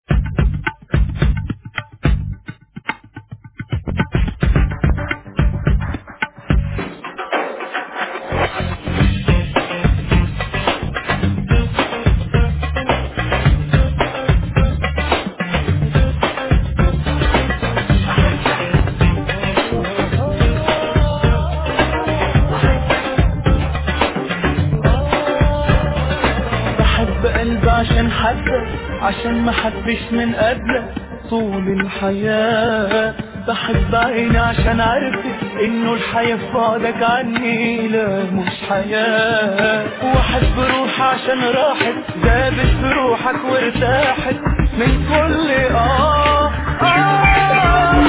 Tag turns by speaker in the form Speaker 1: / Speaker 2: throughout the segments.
Speaker 1: بحب قلبي عشان حبك عشان ما حبش من قبلك طول الحياة بحب عيني عشان عرفت انه الحياة في بعدك عني لا مش حياة واحب روحي عشان راحت دابت في روحك وارتاحت من كل اه, آه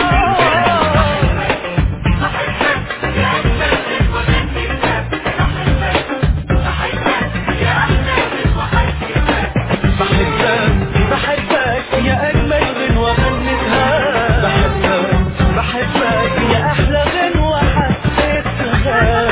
Speaker 1: بحبك بحبك يا أجمل غنوة غنتها بحبك بحبك يا أحلى غنوة حسيتها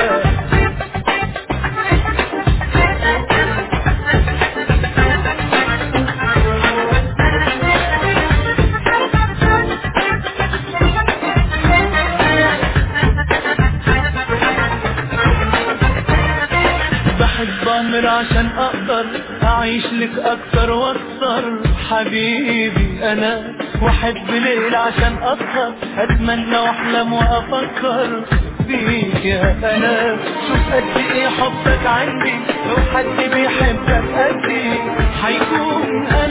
Speaker 1: بحب أمر عشان أقدر أعيش لك أكتر وأكتر حبيبي أنا وأحب ليل عشان أسهر أتمنى وأحلم وأفكر فيك يا أنا شوف قد إيه حبك عندي لو حد بيحبك قدي حيكون